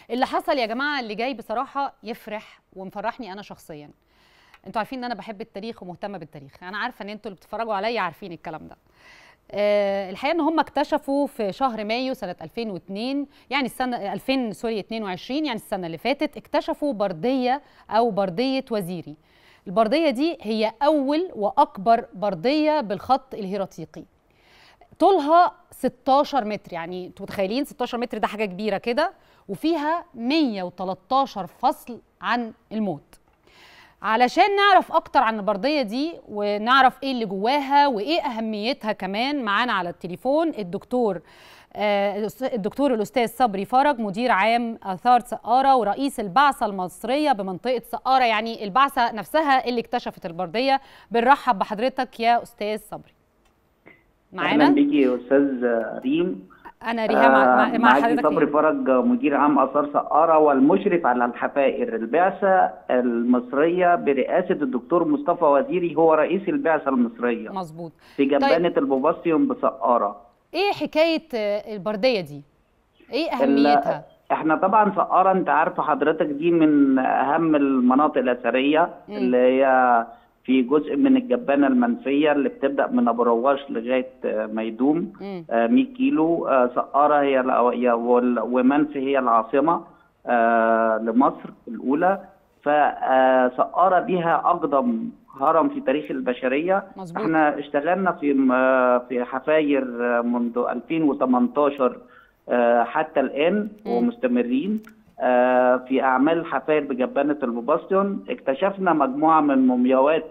اللي حصل يا جماعه اللي جاي بصراحه يفرح ومفرحني انا شخصيا انتوا عارفين ان انا بحب التاريخ ومهتمه بالتاريخ انا عارفه ان انتوا اللي بتتفرجوا عليا عارفين الكلام ده أه الحقيقه ان هم اكتشفوا في شهر مايو سنه 2002 يعني السنه 2000 سوري 22 يعني السنه اللي فاتت اكتشفوا برديه او برديه وزيري البرديه دي هي اول واكبر برديه بالخط الهيراتيقي طولها 16 متر يعني انتوا متخيلين 16 متر ده حاجه كبيره كده وفيها 113 فصل عن الموت علشان نعرف اكتر عن البرديه دي ونعرف ايه اللي جواها وايه اهميتها كمان معانا على التليفون الدكتور آه الدكتور الاستاذ صبري فرج مدير عام اثار سقاره ورئيس البعثه المصريه بمنطقه سقاره يعني البعثه نفسها اللي اكتشفت البرديه بنرحب بحضرتك يا استاذ صبري معانا اهلا بيكي يا استاذ ريم انا ريهام مع, مع حضرتك صبري فرج مدير عام اثار سقاره والمشرف على الحفائر البعثه المصريه برئاسه الدكتور مصطفى وزيري هو رئيس البعثه المصريه مظبوط في جبانه طيب. البوباسيوم بسقاره ايه حكايه البرديه دي ايه اهميتها احنا طبعا سقاره انت عارفه حضرتك دي من اهم المناطق الاثريه م. اللي هي في جزء من الجبانه المنفيه اللي بتبدا من ابو رواش لغايه ميدوم 100 كيلو سقاره هي ومنفي هي العاصمه لمصر الاولى فسقاره بها اقدم هرم في تاريخ البشريه مزبوط. احنا اشتغلنا في في حفاير منذ 2018 حتى الان م. ومستمرين في اعمال الحفاير بجبانه البوباسيون اكتشفنا مجموعه من مومياوات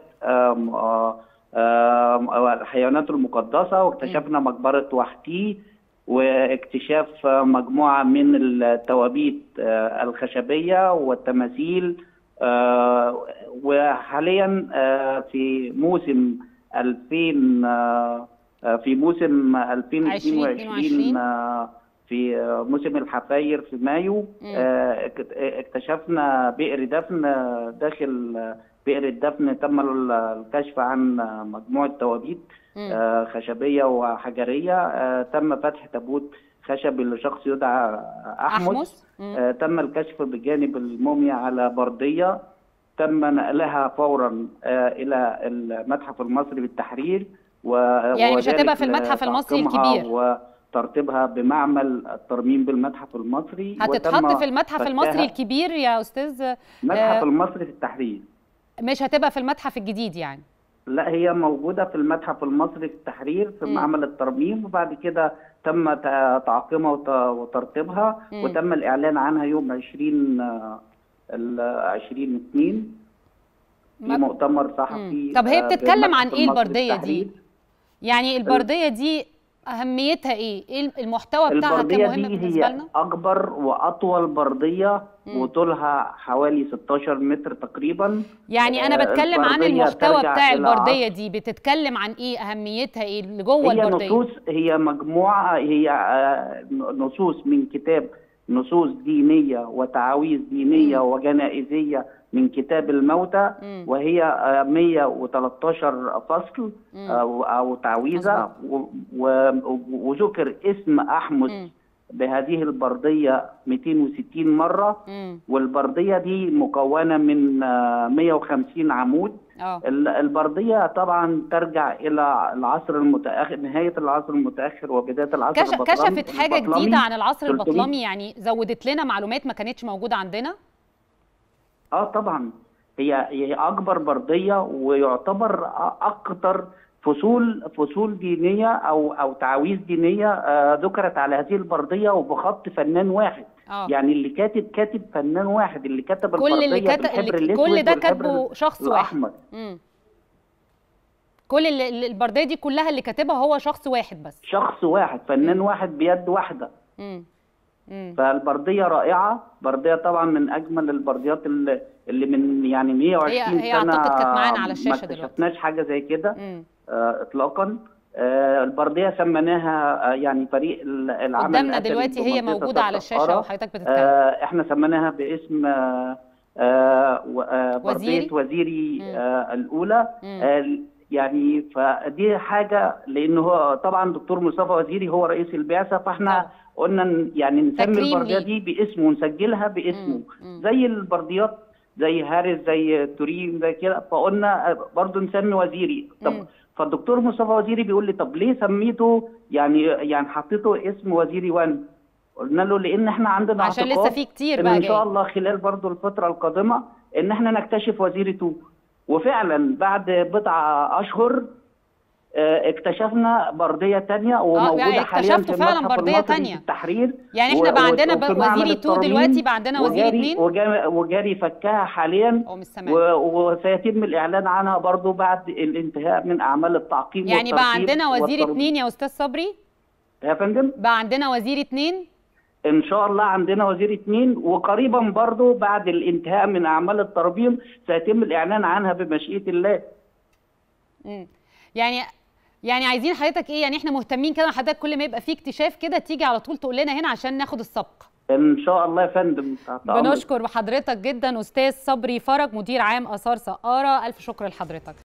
الحيوانات المقدسه واكتشفنا مقبره وحتي واكتشاف مجموعه من التوابيت الخشبيه والتماثيل وحاليا في موسم 2000 في موسم 2022 في موسم الحفاير في مايو اكتشفنا بئر دفن داخل بئر الدفن تم الكشف عن مجموعه توابيت خشبيه وحجريه تم فتح تابوت خشبي لشخص يدعى احمس تم الكشف بجانب الموميا على برديه تم نقلها فورا الى المتحف المصري بالتحرير و يعني مش هتبقى في المتحف المصري الكبير و ترتيبها بمعمل الترميم بالمتحف المصري هتتحط في المتحف المصري الكبير يا استاذ المتحف المصري في التحرير مش هتبقى في المتحف الجديد يعني لا هي موجودة في المتحف المصري في التحرير في م. معمل الترميم وبعد كده تم تعقيمها وترتيبها م. وتم الإعلان عنها يوم 20 20 2 في مؤتمر صحفي طب هي بتتكلم عن ايه البردية دي؟ يعني البردية دي اهميتها ايه ايه المحتوى بتاعها كان مهم بالنسبه لنا اكبر واطول برديه وطولها حوالي 16 متر تقريبا يعني انا بتكلم عن المحتوى بتاع البرديه دي بتتكلم عن ايه اهميتها ايه اللي جوه هي البرديه نصوص هي مجموعه هي نصوص من كتاب نصوص دينيه وتعاويذ دينيه م. وجنائزيه من كتاب الموتى مم. وهي 113 فصل أو, أو تعويذة وذكر اسم أحمس مم. بهذه البردية 260 مرة مم. والبردية دي مكونة من 150 عمود اه البردية طبعا ترجع إلى العصر المتأخر نهاية العصر المتأخر وبداية العصر كش... البطلمي كشفت حاجه البطلمي جديده عن العصر 300 البطلمي يعني زودت لنا معلومات ما كانتش موجوده عندنا اه طبعا هي هي اكبر برديه ويعتبر اكثر فصول فصول دينيه او او تعاويذ دينيه آه ذكرت على هذه البرديه وبخط فنان واحد اه يعني اللي كاتب كاتب فنان واحد اللي كتب كل اللي البرديه كتب بالحبر اللي الاسود كل ده والحبر كاتبه شخص واحد الاحمر مم. كل اللي اللي- البرديه دي كلها اللي كاتبها هو شخص واحد بس شخص واحد فنان واحد بيد واحده مم. مم. فالبرديه رائعه برديه طبعا من اجمل البرديات اللي, اللي من يعني 120 هي- هي سنه أعتقد كانت معانا على الشاشة ما دلوقتي. اكتشفناش حاجه زي كده مم. آه، اطلاقا آه، البرديه سميناها آه، يعني فريق ال- العمل قدامنا الأثري دلوقتي هي بمنطقة موجوده على الشاشه السقارة. وحضرتك بتتكلم آه، احنا سميناها باسم آه، آه، و- آه، وزيري؟ برديه وزيري مم. آه، الاولى مم. آه، يعني فدي حاجه لان هو طبعا دكتور مصطفى وزيري هو رئيس البعثه فاحنا قلنا ن- يعني نسمي تكريم البرديه ليه. دي باسمه ونسجلها باسمه مم. مم. زي البرديات زي هارس زي تورين زي كده فقلنا برضو نسمي وزيري طب مم. فالدكتور مصطفى وزيري بيقول لي طب ليه سميته يعني يعني حطيته اسم وزيري 1 قلنا له لان احنا عندنا عشان لسه اعتقاد في كتير ان بقى ان شاء جاي الله خلال برضو الفتره القادمه ان احنا نكتشف وزيري 2 وفعلا بعد بضع اشهر آه، اكتشفنا برديه تانية وموجوده يعني حاليا اكتشفتوا في فعلا المتحف بردية المصري تانية. في التحرير يعني احنا و- بقى و- عندنا وفي ب- معمل وزيري 2 الترميم دلوقتي بقى عندنا وزيري وجاري 2 وجا- وجاري فكها حاليا هو مش سامعني و- وسيتم الاعلان عنها برضو بعد الانتهاء من اعمال التعقيم يعني بقى والترتيب عندنا وزير والترميم. اتنين يا استاذ صبري يا فندم بقى عندنا وزير اتنين ان شاء الله عندنا وزير اتنين وقريبا برضو بعد الانتهاء من اعمال الترميم سيتم الاعلان عنها بمشيئه الله مم. يعني يعني عايزين حضرتك ايه يعني احنا مهتمين كده حضرتك كل ما يبقى في اكتشاف كده تيجي على طول تقول لنا هنا عشان ناخد السبق ان شاء الله يا فندم تحت أمرك. بنشكر حضرتك جدا استاذ صبري فرج مدير عام اثار سقاره الف شكر لحضرتك